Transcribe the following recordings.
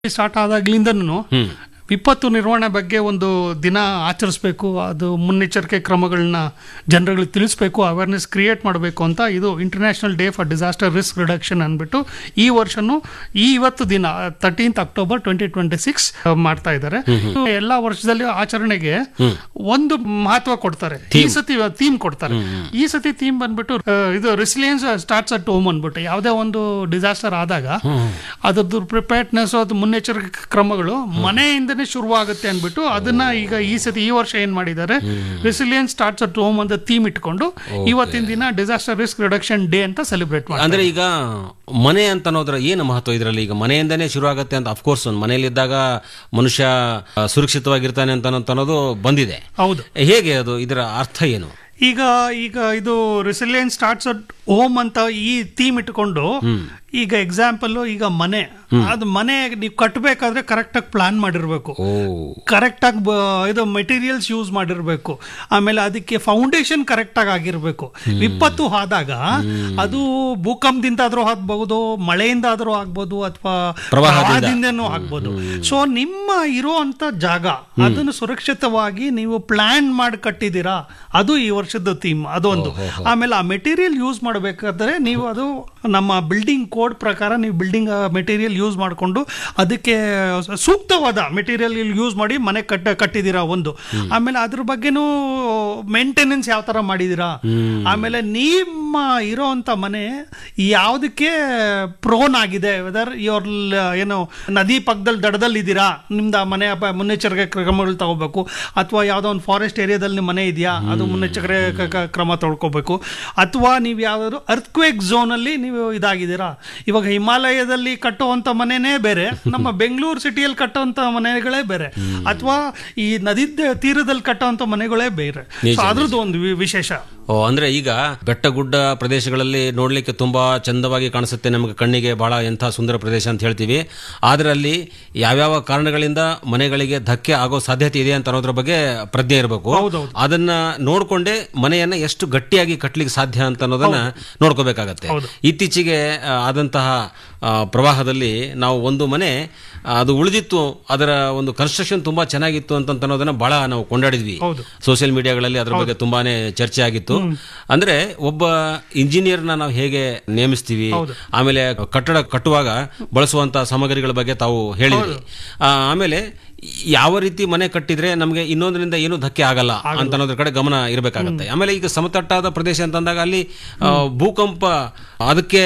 Start ಆದಾಗ್ಲಿಂದನೂ ವಿಪತ್ತು ನಿರ್ವಹಣೆ ಬಗ್ಗೆ ಒಂದು ದಿನ ಆಚರಿಸ್ಬೇಕು ಅದು ಮುನ್ನೆಚ್ಚರಿಕೆ ಕ್ರಮಗಳನ್ನ ಜನರುಗಳಿಗೆ ತಿಳಿಸ್ಬೇಕು ಅವೇರ್ನೆಸ್ ಕ್ರಿಯೇಟ್ ಮಾಡಬೇಕು ಅಂತ ಇದು international day for disaster risk reduction ಅಂದ್ಬಿಟ್ಟು ಈ ವರ್ಷನೂ ಈ ಇವತ್ತು ದಿನ thirteenth October twenty twenty six ಮಾಡ್ತಾ ಇದ್ದಾರೆ ಎಲ್ಲಾ ವರ್ಷದಲ್ಲಿ ಆಚರಣೆಗೆ ಒಂದು ಮಹತ್ವ ಕೊಡ್ತಾರೆ ಈ ಸತಿ ಥೀಮ್ ಕೊಡ್ತಾರೆ ಈ ಸತಿ ಥೀಮ್ ಬಂದ್ಬಿಟ್ಟು ಆ, ಇದು ರೆಸಿಲಿಯನ್ಸ್ ಸ್ಟಾರ್ಟ್ಸ್ ಅಟ್ ಹೋಮ್ ಅಂದ್ಬಿಟ್ಟು ಯಾವುದೇ ಒಂದು ಡಿಸಾಸ್ಟರ್ ಆದಾಗ ಅದ್ರದ್ದು ಪ್ರಿಪೇರ್ಡ್ನೆಸ್ ಅದು ಮುನ್ನೆಚ್ಚರಿಕೆ ಕ್ರಮಗಳು ಮನೆಯಿಂದನೇ ಶುರುವಾಗುತ್ತೆ ಅಂದ್ಬಿಟ್ಟು ಅದನ್ನ ಈಗ ಈ ಸತಿ ಈ ವರ್ಷ ಏನ್ ಮಾಡಿದ್ದಾರೆ ರೆಸಿಲಿಯನ್ಸ್ ಸ್ಟಾರ್ಟ್ಸ್ ಅಟ್ ಹೋಮ್ ಅಂತ ಥೀಮ್ ಇಟ್ಕೊಂಡು ಇವತ್ತಿನ ದಿನ ಡಿಸಾಸ್ಟರ್ ರಿಸ್ಕ್ ರಿಡಕ್ಷನ್ ಡೇ ಅಂತ ಸೆಲೆಬ್ರೇಟ್ ಮಾಡಿ ಅಂದ್ರೆ ಈಗ ಮನೆ ಅಂತ ಅನ್ನೋದ್ರ ಏನು ಮಹತ್ವ ಇದರಲ್ಲಿ ಈಗ ಮನೆಯಿಂದನೇ ಶುರು ಆಗುತ್ತೆ ಅಂತ ಅಫ್ಕೋರ್ಸ್ ಮನೆಯಲ್ಲಿದ್ದಾಗ ಮನುಷ್ಯ ಆ, ಸುರಕ್ಷಿತವಾಗಿರ್ತಾನೆ ಅಂತ ಅನ್ನೋ- ಅನ್ನೋದು ಬಂದಿದೆ ಹೌದು ಹೇಗೆ ಅದು ಇದರ ಅರ್ಥ ಏನು ಈಗ ಈಗ ಇದು ರೆಸಿಲಿಯನ್ಸ್ ಸ್ಟಾರ್ಟ್ಸ್ ಅಟ್ ಹೋಮ್ ಅಂತ ಈ ಥೀಮ್ ಇಟ್ಕೊಂಡು ಈಗ ಎಕ್ಸಾಂಪಲ್ ಈಗ ಮನೆ ಅದು ಮನೆ ನೀವು ಕಟ್ಟಬೇಕಾದ್ರೆ ಕರೆಕ್ಟಾಗಿ ಪ್ಲಾನ್ ಮಾಡಿರ್ಬೇಕು ಓ ಕರೆಕ್ಟಾಗಿ ಇದು ಮೆಟೀರಿಯಲ್ಸ್ ಯೂಸ್ ಮಾಡಿರ್ಬೇಕು ಆಮೇಲೆ ಅದಕ್ಕೆ ಫೌಂಡೇಶನ್ ಕರೆಕ್ಟಾಗಿ ಆಗಿರ್ಬೇಕು ವಿಪತ್ತು ಆದಾಗ ಅದು ಭೂಕಂಪದಿಂದ ಆದ್ರೂ ಆಗ್ಬಹುದು ಮಳೆಯಿಂದ ಆದ್ರೂ ಆಗ್ಬೋದು ಅಥವಾ ಪ್ರವಾಹದಿಂದ. ಪ್ರವಾಹದಿಂದನೂ ಆಗ್ಬೋದು ಸೊ ನಿಮ್ಮ ಇರುವಂತ ಜಾಗ ಅದನ್ನು ಸುರಕ್ಷಿತವಾಗಿ ನೀವು ಪ್ಲಾನ್ ಮಾಡಿ ಕಟ್ಟಿದ್ದೀರಾ ಅದು ಈ ವರ್ಷದ ಥೀಮ್ ಅದೊಂದು ಆಮೇಲೆ ಆ ಮೆಟೀರಿಯಲ್ ಯೂಸ್ ಮಾಡಬೇಕಾದ್ರೆ ನೀವು ಅದು ನಮ್ಮ ಬಿಲ್ಡಿಂಗ್ ಕೋಡ್ ಪ್ರಕಾರ ನೀವು ಬಿಲ್ಡಿಂಗ್ ಮೆಟೀರಿಯಲ್ ಯೂಸ್ ಮಾಡಿಕೊಂಡು ಅದಕ್ಕೆ ಸೂಕ್ತವಾದ ಮೆಟೀರಿಯಲ್ ಯೂಸ್ ಮಾಡಿ ಮನೆ ಕಟ್ಟ ಕಟ್ಟಿದ್ದೀರಾ ಒಂದು ಆಮೇಲೆ ಅದ್ರ ಬಗ್ಗೆನೂ ಮೇಂಟೆನೆನ್ಸ್ ಯಾವ ತರ ಮಾಡಿದೀರಾ ಆಮೇಲೆ ನಿಮ್ಮ ಇರೋಂಥ ಮನೆ ಯಾವುದಕ್ಕೆ ಪ್ರೋನ್ ಆಗಿದೆ ವೆದರ್ ಇವ್ರ ಏನು ನದಿ ಪಕ್ಕದಲ್ಲಿ ದಡದಲ್ಲಿ ಇದ್ದೀರಾ ನಿಮ್ದು ಆ ಮನೆ ಅಪ- ಮುನ್ನೆಚ್ಚರಿಕೆ ಕ್ರಮಗಳು ತಗೋಬೇಕು ಅಥವಾ ಯಾವುದೋ ಒಂದು ಫಾರೆಸ್ಟ್ ಏರಿಯಾದಲ್ಲಿ ನಿಮ್ಮ ಮನೆ ಇದೆಯಾ ಅದು ಮುನ್ನೆಚ್ಚರಿಕೆ ಕ- ಕ- ಕ್ರಮ ತಗೊಳ್ಕೋಬೇಕು ಅಥವಾ ನೀವು ಯಾವ್ದಾದ್ರು ಅರ್ತ್ಕ್ವೇಕ್ ಝೋನಲ್ಲಿ ನೀವು ಇದಾಗಿದ್ದೀರಾ ಇವಾಗ ಹಿಮಾಲಯದಲ್ಲಿ ಕಟ್ಟುವಂಥ ಮನೆನೇ ಬೇರೆ ನಮ್ಮ ಬೆಂಗಳೂರು ಸಿಟಿಯಲ್ಲಿ ಕಟ್ಟುವಂಥ ಮನೆಗಳೇ ಬೇರೆ ಅಥವಾ ಈ ನದಿ ತೀರದಲ್ಲಿ ಕಟ್ಟುವಂಥ ಮನೆಗಳೇ ಬೇರೆ ಸೊ ಅದ್ರದ್ದು ಒಂದು ವಿ- ವಿಶೇಷ ಓ ಅಂದ್ರೆ ಈಗ ಬೆಟ್ಟ ಗುಡ್ಡ ಪ್ರದೇಶಗಳಲ್ಲಿ ನೋಡ್ಲಿಕ್ಕೆ ತುಂಬಾ ಚಂದವಾಗಿ ಕಾಣಿಸುತ್ತೆ ನಮಗೆ ಕಣ್ಣಿಗೆ ಬಹಳ ಎಂಥ ಸುಂದರ ಪ್ರದೇಶ ಅಂತ ಹೇಳ್ತೀವಿ ಆದ್ರೆ ಅಲ್ಲಿ ಯಾವ್ಯಾವ ಕಾರಣಗಳಿಂದ ಮನೆಗಳಿಗೆ ಧಕ್ಕೆ ಆಗೋ ಸಾಧ್ಯತೆ ಇದೆ ಅಂತ ಅನ್ನೋದ್ರ ಬಗ್ಗೆ ಪ್ರಜ್ಞೆ ಇರಬೇಕು ಹೌದೌದು. ಅದನ್ನ ನೋಡ್ಕೊಂಡೆ ಮನೆಯನ್ನ ಎಷ್ಟು ಗಟ್ಟಿಯಾಗಿ ಕಟ್ಟಲಿಕ್ಕೆ ಸಾಧ್ಯ ಅಂತ ಅನ್ನೋದನ್ನ ನೋಡ್ಕೋಬೇಕಾಗತ್ತೆ ಹೌದು. ಇತ್ತೀಚೆಗೆ ಆ, ಆದಂತಹ ಆ, ಪ್ರವಾಹದಲ್ಲಿ ನಾವು ಒಂದು ಮನೆ ಆ, ಅದು ಉಳಿದಿತ್ತು ಅದರ ಒಂದು ಕನ್ಸ್ಟ್ರಕ್ಷನ್ ತುಂಬಾ ಚೆನ್ನಾಗಿತ್ತು ಅಂತ ಅನ್ನೋದನ್ನ ಬಹಳ ನಾವು ಕೊಂಡಾಡಿದ್ವಿ ಹೌದು. ಸೋಷಿಯಲ್ ಮೀಡಿಯಾಗಳಲ್ಲಿ ಅದ್ರ ಬಗ್ಗೆ ತುಂಬಾನೇ ಚರ್ಚೆ ಆಗಿತ್ತು ಅಂದ್ರೆ ಒಬ್ಬ ಇಂಜಿನಿಯರ್ನ ನಾವು ಹೇಗೆ ನೇಮಿಸ್ತೀವಿ ಹೌದು. ಆಮೇಲೆ ಕಟ್ಟಡ ಕಟ್ಟುವಾಗ ಬಳಸುವಂತ ಸಾಮಗ್ರಿಗಳ ಬಗ್ಗೆ ತಾವು ಹೇಳಿದ್ರಿ ಆ, ಆಮೇಲೆ ಯಾವ ರೀತಿ ಮನೆ ಕಟ್ಟಿದ್ರೆ ನಮಗೆ ಇನ್ನೊಂದರಿಂದ ಏನು ಧಕ್ಕೆ ಆಗಲ್ಲ ಅಂತ ಅನ್ನೋದ್ರ ಕಡೆ ಗಮನ ಇರಬೇಕಾಗತ್ತೆ ಆಮೇಲೆ ಈಗ ಸಮತಟ್ಟಾದ ಪ್ರದೇಶ ಅಂತಂದಾಗ ಅಲ್ಲಿ ಆ, ಭೂಕಂಪ ಅದಕ್ಕೆ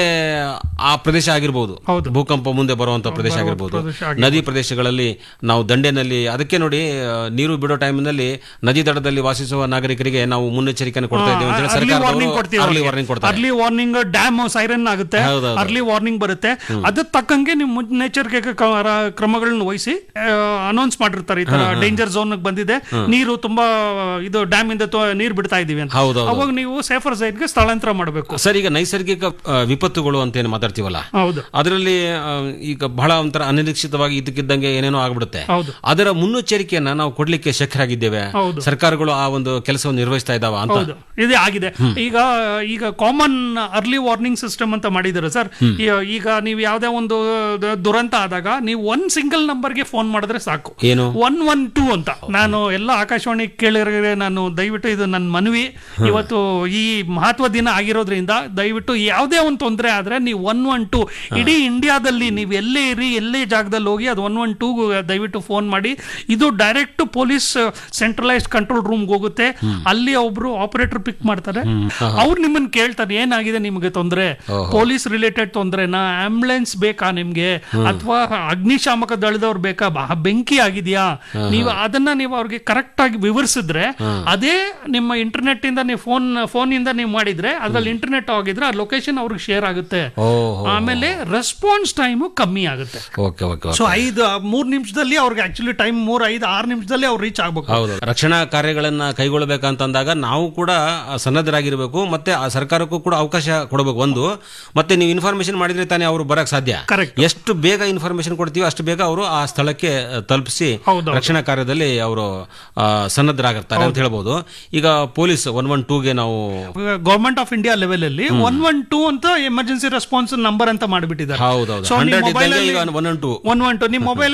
ಆ ಪ್ರದೇಶ ಆಗಿರ್ಬೋದು ಹೌದು. ಭೂಕಂಪ ಮುಂದೆ ಬರುವಂತ ಪ್ರದೇಶ ಆಗಿರ್ಬೋದು ಪ್ರದೇಶ ನದಿ ಪ್ರದೇಶಗಳಲ್ಲಿ ನಾವು ದಂಡೆನಲ್ಲಿ ಅದಕ್ಕೆ ನೋಡಿ ಆ, ನೀರು ಬಿಡೋ ಟೈಮ್ನಲ್ಲಿ ನದಿ ದಡದಲ್ಲಿ ವಾಸಿಸುವ ನಾಗರಿಕರಿಗೆ ನಾವು ಮುನ್ನೆಚ್ಚರಿಕೆಯನ್ನು ಕೊಡ್ತಾ ಇದ್ದೇವೆ ಅಂತ ಹೇಳಿ ಅರ್ಲಿ ವಾರ್ನಿಂಗ್ ಸರ್ಕಾರದವರು ಕೊಡ್ತೀವಿ ಅರ್ಲಿ ವಾರ್ನಿಂಗ್ ಕೊಡ್ತಾರೆ ಅರ್ಲಿ ವಾರ್ನಿಂಗ್ ಡ್ಯಾಮ್ ಸೈರನ್ ಆಗುತ್ತೆ ಹೌದೌದು. ಅರ್ಲಿ ವಾರ್ನಿಂಗ್ ಬರುತ್ತೆ ಅದಕ್ಕೆ ತಕ್ಕಂಗೆ ನೀವು ಮುನ್ನೆಚ್ಚರಿಕೆ ಕ- ಕ್ರಮಗಳನ್ನ ವಹಿಸಿ ಅನೌನ್ಸ್ ಮಾಡಿರ್ತಾರೆ ಈ ತರ ಡೇಂಜರ್ ಝೋನ್ ಬಂದಿದೆ ನೀರು ತುಂಬಾ ಇದು ಡ್ಯಾಮ್ ಇಂದ ತೊ- ನೀರು ಬಿಡ್ತಾ ಇದೀವಿ ಅಂತ ಹೌದೌದು. ಅವಾಗ ನೀವು ಸೇಫರ್ ಸೈಡ್ಗೆ ಸ್ಥಳಾಂತರ ಮಾಡಬೇಕು ಸರ್ ಈಗ ನೈಸರ್ಗಿಕ ಆ, ವಿಪತ್ತುಗಳು ಅಂತ ಏನು ಮಾತಾಡ್ತೀವಲ್ಲ ಹೌದು ಅದರಲ್ಲಿ ಆ, ಈಗ ಬಹಳ ಒಂಥರ ಅನಿರೀಕ್ಷಿತವಾಗಿ ಇದಕ್ಕಿದ್ದಂಗೆ ಏನೇನೋ ಆಗ್ಬಿಡುತ್ತೆ ಹೌದು ಅದರ ಮುನ್ನೆಚ್ಚರಿಕೆಯನ್ನ ನಾವು ಕೊಡ್ಲಿಕ್ಕೆ ಶಕ್ಯರಾಗಿದ್ದೇವೆ ಹೌದು. ಸರ್ಕಾರಗಳು ಆ ಒಂದು ಕೆಲಸವನ್ನು ನಿರ್ವಹಿಸ್ತಾ ಇದಾವ ಅಂತ ಹೌದು ಇದೇ ಆಗಿದೆ ಈಗ ಈಗ ಕಾಮನ್ ಅರ್ಲಿ ವಾರ್ನಿಂಗ್ ಸಿಸ್ಟಮ್ ಅಂತ ಮಾಡಿದ್ದಾರೆ ಸರ್ ಈಗ ನೀವು ಯಾವುದೇ ಒಂದು ದ- ದುರಂತ ಆದಾಗ ನೀವು ಒನ್ ಸಿಂಗಲ್ ನಂಬರ್ಗೆ ಫೋನ್ ಮಾಡಿದ್ರೆ ಸಾಕು ಏನು ಒನ್ ಒನ್ ಟೂ ಅಂತ ನಾನು ಎಲ್ಲ ಆಕಾಶವಾಣಿ ಕೇಳಿದ್ರೆ ನಾನು ದಯವಿಟ್ಟು ಇದು ನನ್ನ ಮನವಿ ಇವತ್ತು ಈ ಮಹತ್ವ ದಿನ ಆಗಿರೋದ್ರಿಂದ ದಯವಿಟ್ಟು ಯಾವುದೇ ಒಂದು ತೊಂದರೆ ಆದ್ರೆ ನೀವು ಒನ್ ಒನ್ ಟೂ ಇಡೀ ಇಂಡಿಯಾದಲ್ಲಿ ನೀವು ಎಲ್ಲೇ ಇರಿ ಎಲ್ಲೇ ಜಾಗದಲ್ಲಿ ಹೋಗಿ ಅದು ಒನ್ ಒನ್ ಟೂ ದಯವಿಟ್ಟು ಫೋನ್ ಮಾಡಿ ಇದು ಡೈರೆಕ್ಟ್ ಪೊಲೀಸ್ ಸೆಂಟ್ರಲೈಸ್ಡ್ ಕಂಟ್ರೋಲ್ ರೂಮ್ಗೆ ಹೋಗುತ್ತೆ ಅಲ್ಲಿ ಒಬ್ರು ಆಪರೇಟರ್ ಪಿಕ್ ಮಾಡ್ತಾರೆ ಅವ್ರು ನಿಮ್ಮನ್ನ ಕೇಳ್ತಾರೆ ಏನಾಗಿದೆ ನಿಮಗೆ ತೊಂದರೆ ಪೊಲೀಸ್ ರಿಲೇಟೆಡ್ ತೊಂದರೆನಾ ಆಂಬುಲೆನ್ಸ್ ಬೇಕಾ ನಿಮ್ಗೆ ಅಥವಾ ಅಗ್ನಿಶಾಮಕ ದಳದವ್ರು ಬೇಕಾ ಬಾ- ಬೆಂಕಿ ಆಗಿದ್ಯಾ ನೀವು ಅದನ್ನ ನೀವು ಅವ್ರಿಗೆ ಕರೆಕ್ಟ್ ಆಗಿ ವಿವರಿಸಿದ್ರೆ ಅದೇ ನಿಮ್ಮ ಇಂಟರ್ನೆಟ್ ಇಂದ ನೀವು ಫೋನ್ ಫೋನ್ ಇಂದ ನೀವು ಮಾಡಿದ್ರೆ ಅದ್ರಲ್ಲಿ ಇಂಟರ್ನೆಟ್ ಆಗಿದ್ರೆ ಆ ಲೊಕೇಶನ್ ಅವ್ರಿಗೆ ಶೇರ್ ಆಗುತ್ತೆ ಓಹೋ ಆಮೇಲೆ ರೆಸ್ಪಾನ್ಸ್ ಟೈಮು ಕಮ್ಮಿ ಆಗುತ್ತೆ ಓಕೆ ಓಕೆ ಸೊ ಐದು ಮೂರ್ ನಿಮಿಷದಲ್ಲಿ ಅವ್ರಿಗೆ ಆಕ್ಚುಲಿ ಟೈಮ್ ಮೂರ್ ಐದು ಆರು ನಿಮಿಷದಲ್ಲಿ ಅವ್ರು ರೀಚ್ ಆಗ್ಬೇಕು ಹೌದು ರಕ್ಷಣಾ ಕಾರ್ಯಗಳನ್ನ ಕೈಗೊಳ್ಳಬೇಕಂತಂದಾಗ ನಾವು ಕೂಡ ಸನ್ನದ್ಧರಾಗಿರ್ಬೇಕು ಮತ್ತೆ ಆ ಸರ್ಕಾರಕ್ಕೂ ಕೂಡ ಅವಕಾಶ ಕೊಡಬೇಕು ಒಂದು ಮತ್ತೆ ನೀವು ಇನ್ಫಾರ್ಮೇಶನ್ ಮಾಡಿದ್ರೆ ತಾನೇ ಅವರು ಬರಕ್ ಸಾಧ್ಯ Correct. ಎಷ್ಟು ಬೇಗ ಇನ್ಫಾರ್ಮೇಶನ್ ಕೊಡ್ತೀವಿ ಅಷ್ಟು ಬೇಗ ಅವರು ಆ ಸ್ಥಳಕ್ಕೆ ತಲುಪಿಸಿ ಮುಟ್ಟಿಸಿ ಹೌದು, ರಕ್ಷಣಾ ಕಾರ್ಯದಲ್ಲಿ ಅವರು ಸನ್ನದ್ಧರಾಗಿರ್ತಾರೆ ಅಂತ ಹೇಳ್ಬೋದು ಈಗ ಪೊಲೀಸ್ ಒನ್ ಒನ್ ಟೂಗೆ ನಾವು ಗವರ್ಮೆಂಟ್ ಆಫ್ ಇಂಡಿಯಾ ಲೆವೆಲ್ ಅಲ್ಲಿ ಒನ್ ಒನ್ ಟೂ ಅಂತ ಎಮರ್ಜೆನ್ಸಿ ರೆಸ್ಪಾನ್ಸ್ ನಂಬರ್ ಅಂತ ಮಾಡಿಬಿಟ್ಟಿದ್ದಾರೆ ಹೌದೌದು So, ನೀವು ಹಂಡ್ರೆಡ್ mobile ಇದ್ದಂಗೆ ಈಗ ಅಲ್ಲಿ- one one two one one two ನಿಮ್ಮ ಮೊಬೈಲ್